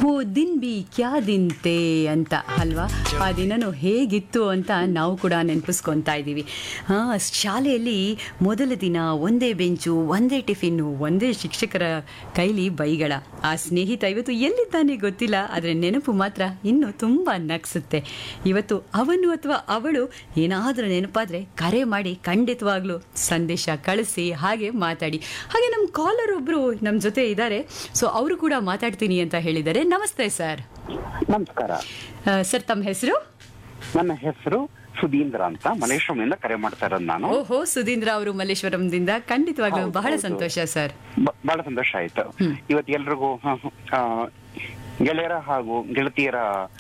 ಓ ದಿನ್ ಬಿ ಕ್ಯಾ ದಿನ್ ತೇ ಅಂತ ಅಲ್ವಾ ಆ ದಿನನೂ ಹೇಗಿತ್ತು ಅಂತ ನಾವು ಕೂಡ ನೆನಪಿಸ್ಕೊತಾ ಇದ್ದೀವಿ ಹಾಂ ಶಾಲೆಯಲ್ಲಿ ಮೊದಲ ದಿನ ಒಂದೇ ಬೆಂಚು ಒಂದೇ ಟಿಫಿನ್ನು ಒಂದೇ ಶಿಕ್ಷಕರ ಕೈಲಿ ಬೈಗಳ ಆ ಸ್ನೇಹಿತ ಇವತ್ತು ಎಲ್ಲಿದ್ದಾನೆ ಗೊತ್ತಿಲ್ಲ ಆದರೆ ನೆನಪು ಮಾತ್ರ ಇನ್ನೂ ತುಂಬ ನಗ್ಸುತ್ತೆ ಇವತ್ತು ಅವನು ಅಥವಾ ಅವಳು ಏನಾದರೂ ನೆನಪಾದರೆ ಕರೆ ಮಾಡಿ ಖಂಡಿತವಾಗ್ಲೂ ಸಂದೇಶ ಕಳಿಸಿ ಹಾಗೆ ಮಾತಾಡಿ ಹಾಗೆ ನಮ್ಮ ಕಾಲರ್ ಒಬ್ಬರು ನಮ್ಮ ಜೊತೆ ಇದ್ದಾರೆ ಸೊ ಅವರು ಕೂಡ ಮಾತಾಡ್ತೀನಿ ಅಂತ ಹೇಳಿದ್ದಾರೆ ನಮಸ್ತೆ ಸರ್ ನಮಸ್ಕಾರ ಸರ್ ತಮ್ಮ ಹೆಸರು ನನ್ನ ಹೆಸರು ಸುಧೀಂದ್ರ ಅಂತ ಮಲೇಶ್ವರಮಿಂದ ಕರೆ ಮಾಡ್ತಾ ಇರೋದು ನಾನು ಓಹೋ ಸುಧೀಂದ್ರ ಅವರು ಮಲ್ಲೇಶ್ವರಂದಿಂದ ಖಂಡಿತವಾಗ್ಲೂ ಹೌದು, ಬಹಳ ಹೌದು. ಸಂತೋಷ ಸರ್ ಬ- ಬಹಳ ಸಂತೋಷ ಆಯ್ತು ಇವತ್ತು ಎಲ್ರಿಗೂ ಹ, ಆ, ಗೆಳೆಯರ ಹಾಗೂ ಗೆಳತಿಯರ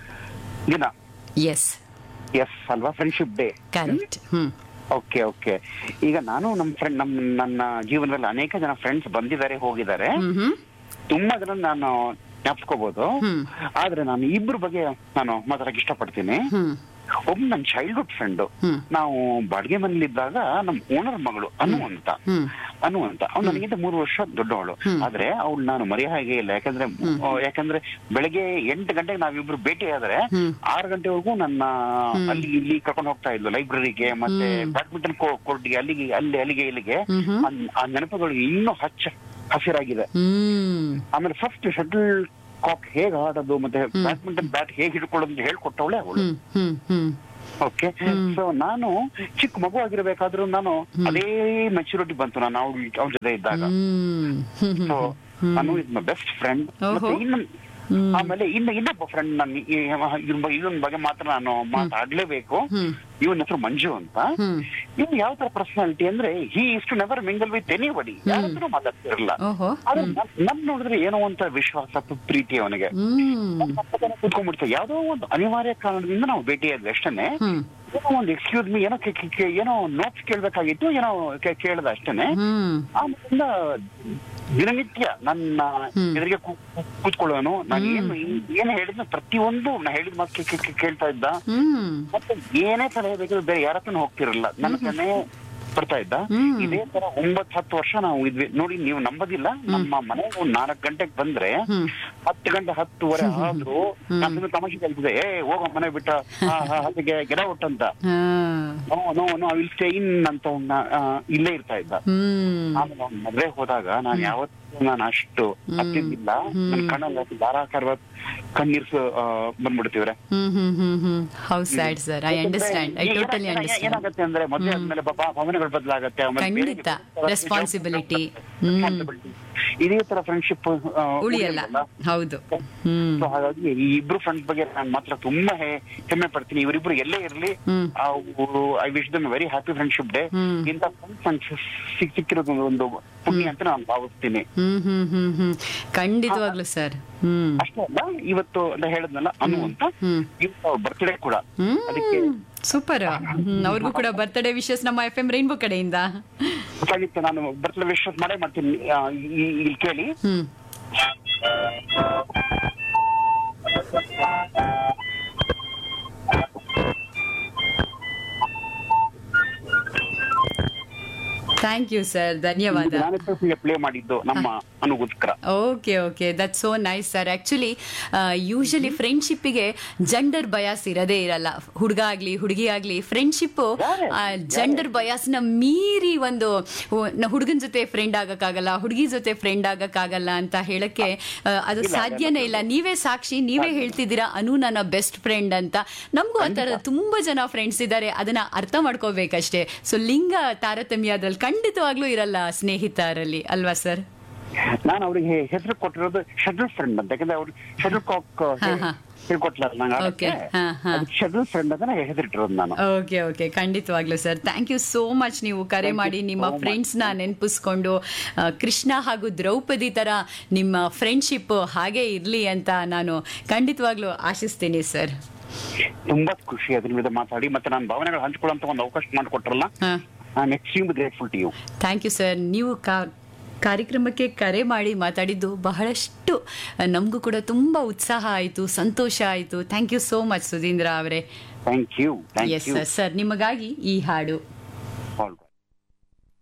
ದಿನ ಎಸ್ ಎಸ್ ಅಲ್ವಾ friendship day correct hmm okay okay ಈಗ ನಾನು ನಮ್ಮ ಫ್ರೆಂಡ್ ನಮ್ ನನ್ನ ಜೀವನದಲ್ಲಿ ಅನೇಕ ಜನ ಫ್ರೆಂಡ್ಸ್ ಬಂದಿದ್ದಾರೆ ಹೋಗಿದ್ದಾರೆ ಹ್ಮ್ ಹ್ಮ್ ತುಂಬಾ ಜನ ನಾನು ಜ್ಞಾಪಿಸ್ಕೋಬಹುದು ಹ್ಮ್. ಆದ್ರೆ ನಾನು ಇಬ್ರು ಬಗ್ಗೆ ನಾನು ಮಾತಾಡಕ್ ಇಷ್ಟಪಡ್ತೀನಿ ಹ್ಮ್ ಒಬ್ಬ ನನ್ನ ಚೈಲ್ಡ್ಹುಡ್ ಫ್ರೆಂಡ್ ಹ್ಮ್. ನಾವು ಬಾಡಿಗೆ ಮನೇಲಿದ್ದಾಗ ನಮ್ ಓನರ್ ಮಗಳು ಅನು ಅಂತ ಹ್ಮ್. ಅನು ಅಂತ ಅವ್ಳು ನನಗಿಂತ ಮೂರು ವರ್ಷ ದೊಡ್ಡವಳು ಆದ್ರೆ ಅವ್ಳು ನಾನು ಮರೆಯ ಹಾಗೆ ಇಲ್ಲ ಯಾಕಂದ್ರೆ ಆ, ಯಾಕಂದ್ರೆ ಬೆಳಗ್ಗೆ ಎಂಟು ಗಂಟೆಗೆ ನಾವಿಬ್ರು ಭೇಟಿ ಆದ್ರೆ ಆರು ಗಂಟೆವರೆಗೂ ನನ್ನ ಅಲ್ಲಿ ಇಲ್ಲಿ ಕರ್ಕೊಂಡು ಹೋಗ್ತಾ ಇದ್ಲು ಲೈಬ್ರರಿಗೆ ಮತ್ತೆ ಬ್ಯಾಡ್ಮಿಂಟನ್ ಕೋರ್ಟ್ಗೆ ಅಲ್ಲಿಗೆ ಅಲ್ಲಿ ಅಲ್ಲಿಗೆ ಇಲ್ಲಿಗೆ ಆ- ಆ ನೆನಪುಗಳು ಇನ್ನೂ ಹಚ್ಚ ಹಸಿರಾಗಿದೆ ಹ್ಮ್ ಆಮೇಲೆ ಫಸ್ಟ್ ಶಟಲ್ ಕಾಕ್ ಹೇಗ್ ಆಡೋದು ಮತ್ತೆ ಬ್ಯಾಡ್ಮಿಂಟನ್ ಬ್ಯಾಟ್ ಹೇಗ್ ಹಿಡ್ಕೊಳ್ಳೋದು ಅಂತ ಹೇಳ್ಕೊಟ್ಟವಳೆ ಅವಳು ಹ್ಮ್ ಹ್ಮ್ ಹ್ಮ್ ಓಕೆ ಸೊ ನಾನು ಚಿಕ್ಕ ಮಗು ಆಗಿರ್ಬೇಕಾದ್ರೂ ನಾನು ಅದೇ ಮೆಚುರಿಟಿ ಬಂತು ನಾನು ಅವ್ಳ ಅವ್ಳ ಜೊತೆ ಇದ್ದಾಗ ಹ್ಮ್ ಹ್ಮ್ ಹ್ಮ್ ಸೊ ನಾನು ಇಸ್ ಮೈ ಬೆಸ್ಟ್ ಫ್ರೆಂಡ್ ಓಹೋ. ಮತ್ತೆ ಇನ್ನು ಆಮೇಲೆ ಇನ್ನ ಇನ್ನೊಬ್ಬ ಫ್ರೆಂಡ್ ನನ್ನ ಇದೊಂದ್ ಬಗ್ಗೆ ಮಾತ್ರ ನಾನು ಮಾತಾಡ್ಲೇಬೇಕು ಹ್ಮ್. ಇವನ್ ಹೆಸರು ಮಂಜು ಅಂತ ಹ್ಮ್. ಇವ್ನು ಯಾವ ತರ ಪರ್ಸನಾಲಿಟಿ ಅಂದ್ರೆ he is to never mingle with anybody ಯಾರತ್ರ ಮಾತಾಡ್ತಿರಲ್ಲ ಓಹೋ ಆದ್ರೆ ನನ್- ನನ್ ನೋಡಿದ್ರೆ ಏನೋ ಅಂತ ವಿಶ್ವಾಸ ಪ್ರೀತಿ ಅವನಿಗೆ ಹ್ಮ್ ಕೂತ್ಕೊಂಡ್ಬಿಡ್ತಾರೆ ಯಾವ್ದೋ ಒಂದು ಅನಿವಾರ್ಯ ಕಾರಣದಿಂದ ನಾವು ಭೇಟಿಯಾದ್ವಿ ಅಷ್ಟೇನೆ ಹ್ಮ್ ಏನೋ ಒಂದು ಎಕ್ಸ್ಕ್ಯೂಸ್ ಮಿ ಏನೋ ಕೇ- ಕೇ- ಕೇ- ಏನೋ ನೋಟ್ಸ್ ಕೇಳ್ಬೇಕಾಗಿತ್ತು ಏನೋ ಕೇ- ಕೇಳ್ದ ಅಷ್ಟೇನೆ ಹ್ಮ್ ಆಮೇಲಿಂದ ದಿನನಿತ್ಯ ನನ್ನ ಎದುರಿಗೆ ಕೂ- ಕೂ- ಕೂತ್ಕೊಳ್ಳೋನು ನಾನು ಏನು ಏನ್ ಹೇಳಿದ್ನ ಪ್ರತಿಯೊಂದು ನಾ ಹೇಳಿದ ಮಾತು ಕೇ- ಕೇ- ಕೇ- ಕೇಳ್ತಾ ಇದ್ದ ಹ್ಮ್ ಮತ್ತೆ ಏನೇ ಸಲಹೆ ಬೇಕಿದ್ರು ಬೇರೆ ಯಾರ ಹತ್ರನೂ ಹೋಗ್ತಿರಲಿಲ್ಲ ನನ್ನ ಹತ್ರನೇ ಬರ್ತಾ ಇದ್ದ ಹ್ಮ್. ಇದೇ ತರ ಒಂಬತ್ ಹತ್ತು ವರ್ಷ ನಾವು ಇದ್ವಿ ನೋಡಿ ನೀವು ನಂಬದಿಲ್ಲ ನಮ್ಮ ಮನೆಗೆ ಒಂದ್ ನಾಲ್ಕು ಗಂಟೆಗೆ ಬಂದ್ರೆ ಹ್ಮ್. ಹತ್ತು ಗಂಟೆ ಹತ್ತುವರೆ ಆದ್ರೂ ನಾನು ತಮಾಷೆ ಕಲ್ತಿದ್ದೆ ಏ ಹೋಗೋ ಮನೆ ಬಿಟ್ಟ ಆ, ಆ, ಅದಕ್ಕೆ ಗಿಡ ಅಂತ ಹಾ no no no will stay in ಅಂತ ಅವ್ನ, ಆ, ಇಲ್ಲೇ ಇರ್ತಾ ಇದ್ದ ಹ್ಮ್ ಆಮೇಲೆ ಅವ್ನ ಮದ್ವೆ ಹೋದಾಗ ನಾನು ಯಾವತ್ತೂ ನಾನು ಅಷ್ಟು ಹತ್ತಿದ್ದಿಲ್ಲ ನನ್ನ ಕಣ್ಣಲ್ಲಿ ಧಾರಾಕಾರ ಕಣ್ಣೀರ್ ಬಂದ್ಬಿಡ್ತೀವ್ರೆ hmm hmm hmm hmm how sad sir I understand I ಏನ- ಟೋಟಲಿ ಏನ- ಅಂಡರ್ಸ್ಟ್ಯಾಂಡ್ ಏನಾಗತ್ತೆ ಅಂದ್ರೆ ಮದ್ವೆ ಆದ್ಮೇಲೆ ಪಾಪ ಭಾವನೆಗಳು ಬದಲಾಗತ್ತೆ ಆಮೇಲೆ ಬೇರೆ ಖಂಡಿತ. ಬೇರೆ Responsibility. responsibility. ಇದೇ ತರ ಫ್ರೆಂಡ್ಶಿಪ್ ಉಳಿಯಲ್ಲ ಹೌದು ಹ್ಮ್ ಸೊ ಹಾಗಾಗಿ ಈ ಇಬ್ರು ಫ್ರೆಂಡ್ಸ್ ಬಗ್ಗೆ ನಾನು ಮಾತ್ರ ತುಂಬಾ ಹೆ- ಹೆಮ್ಮೆ ಪಡ್ತೀನಿ ಇವರಿಬ್ರು ಎಲ್ಲೇ ಇರ್ಲಿ hmm. I wish them very happy friendship day hmm. ಇಂತ ಫ್ರೆಂಡ್ಸ್ ಸಿಕ್ ಸಿಕ್ಕಿರೋದು ಒಂದು- ಒಂದು ಪುಣ್ಯ ಅಂತ ನಾನು ಭಾವಿಸ್ತೀನಿ ಹ್ಮ್ ಹ್ಮ್ ಹ್ಮ್ ಹ್ಮ್ ಖಂಡಿತವಾಗ್ಲು ಸರ್ ಹ್ಮ್ ಅಷ್ಟೇ ಅಲ್ಲ ಇವತ್ತು ಅಂತ ಹೇಳಿದ್ನಲ್ಲ ಅನು ಅಂತ ಹ್ಮ್. ಇವತ್ತು ಬರ್ತ್ಡೇ ಕೂಡ ಅದಕ್ಕೆ ಹ್ಮ್ ಸೂಪರ್ ಅವ್ರಿಗೂ ಕೂಡ ಬರ್ತ್ಡೇ ವಿಶಸ್ ನಮ್ಮ ಎಫ್ ಎಂ ರೈನ್ಬೋ ಕಡೆಯಿಂದ ಖಂಡಿತ ನಾನು ಬರ್ತ್ಡೇ ವಿಶ್ವಾಸ ಮಾಡೇ ಮಾಡ್ತೀನಿ ಆ, ಈ- ಇಲ್ಲಿ ಕೇಳಿ ಹ್ಮ್ ಥ್ಯಾಂಕ್ ಯು ಸರ್ ಧನ್ಯವಾದ ನಾನು ಪ್ಲೇ ಮಾಡಿದ್ದು ನಮ್ಮ ಅನುಗೋಸ್ಕರ okay okay that so nice sir actually usually ಫ್ರೆಂಡ್ಶಿಪ್ಪಿಗೆ ಜಂಡರ್ ಬಯಾಸ್ ಇರೋದೇ ಇರಲ್ಲ ಹುಡುಗ ಆಗಲಿ ಹುಡುಗಿ ಆಗಲಿ ಫ್ರೆಂಡ್ಶಿಪ್ಪು ಜಂಡರ್ ಬಯಾಸ್ನ ಮೀರಿ ಒಂದು ಹುಡುಗನ ಜೊತೆ ಫ್ರೆಂಡ್ ಆಗಕ್ಕಾಗಲ್ಲ ಹುಡುಗಿ ಜೊತೆ ಫ್ರೆಂಡ್ ಆಗಕ್ಕಾಗಲ್ಲ ಅಂತ ಹೇಳಕ್ಕೆ ಆ, ಅದು ಸಾಧ್ಯನೇ ಇಲ್ಲ ನೀವೇ ಸಾಕ್ಷಿ ನೀವೇ ಹೇಳ್ತಿದ್ದೀರಾ ಅನು ನನ್ನ ಬೆಸ್ಟ್ ಫ್ರೆಂಡ್ ಅಂತ ನಮಗೂ ಆ ಥರ ತುಂಬ ಜನ ಫ್ರೆಂಡ್ಸ್ ಇದ್ದಾರೆ ಅದನ್ನ ಅರ್ಥ ಮಾಡ್ಕೋಬೇಕಷ್ಟೇ ಸೊ ಲಿಂಗ ತಾರತಮ್ಯ ಅದ್ರಲ್ಲಿ ಖಂಡಿತವಾಗ್ಲೂ ಇರಲ್ಲ ಸ್ನೇಹಿತರಲ್ಲಿ ಅಲ್ವಾ ಸರ್ ನಾನು ಅವ್ರಿಗೆ ಹೆಸರು ಕೊಟ್ಟಿರೋದು ಶಟಲ್ ಫ್ರೆಂಡ್ ಅಂತ ಯಾಕಂದ್ರೆ ಅವ್ರು ಶಟಲ್ ಕಾಕ್ ಹಾ, ಹಾ. ಹೇಳ್ಕೊಟ್ಲಲ್ಲ ನಂಗೆ Okay. ಹಾ, ಹಾ. ಶಟಲ್ ಫ್ರೆಂಡ್ ಅಂತ ಹೆಸರಿಟ್ಟಿರೋದು ನಾನು ಓಕೆ ಓಕೆ ಖಂಡಿತವಾಗ್ಲೂ sir thank you so much ನೀವು ಕರೆ ಮಾಡಿ ನಿಮ್ಮ ಫ್ರೆಂಡ್ಸ್ನ ನೆನಪಿಸ್ಕೊಂಡು ಆ, ಕೃಷ್ಣ ಹಾಗೂ ದ್ರೌಪದಿ ಥರ ನಿಮ್ಮ ಫ್ರೆಂಡ್ಶಿಪ್ ಹಾಗೆ ಇರಲಿ ಅಂತ ನಾನು ಖಂಡಿತವಾಗ್ಲೂ ಆಶಿಸ್ತೀನಿ ಸರ್ ತುಂಬಾ ಖುಷಿ ಅದ್ರ మీద ಮಾತಾಡಿ ಮತ್ತೆ ನಾನು ಭಾವನೆಗಳು ಹಂಚ್ಕೊಳ್ಳೋಂತ ಒಂದು ಅವಕಾಶ ಮಾಡಿಕೊಟ್ರಲ್ಲ ಹಾಂ I am extremely grateful to you thank you sir ನೀವು ಕಾ ಕಾರ್ಯಕ್ರಮಕ್ಕೆ ಕರೆ ಮಾಡಿ ಮಾತಾಡಿದ್ದು ಬಹಳಷ್ಟು ನಮಗೂ ಕೂಡ ತುಂಬ ಉತ್ಸಾಹ ಆಯಿತು ಸಂತೋಷ ಆಯಿತು thank you so much Sudheendra ಅವರೇ thank you thanks you sir ನಿಮಗಾಗಿ ಈ ಹಾಡು